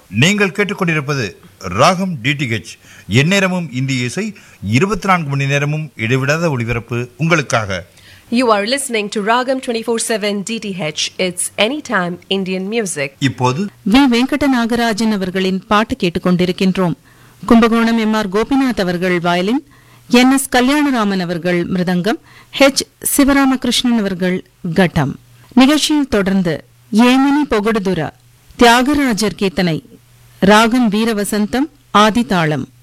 நீங்கள் கேட்டுக்கொண்டிருப்பது ராகம் டிடிஹெச் எந்நேரமும் இந்திய இசை இருபத்தி நான்கு மணி நேரமும் இடைவிடாத ஒளிபரப்பு உங்களுக்காக You are listening to Ragam 24/7 DTH. It's anytime Indian music. இப்போது வி வெங்கட நாகராஜன் அவர்களின் பாட்டு கேட்டுக்கொண்டிருக்கின்றோம் கும்பகோணம் எம் ஆர் கோபிநாத் அவர்கள் வயலின் என் எஸ் கல்யாணராமன் அவர்கள் மிருதங்கம் ஹெச் சிவராமகிருஷ்ணன் அவர்கள் கட்டம் நிகழ்ச்சியில் தொடர்ந்து ஏமனி பொகுடுதுரா தியாகராஜர் கீர்த்தனை ராகம் வீரவசந்தம் ஆதிதாளம்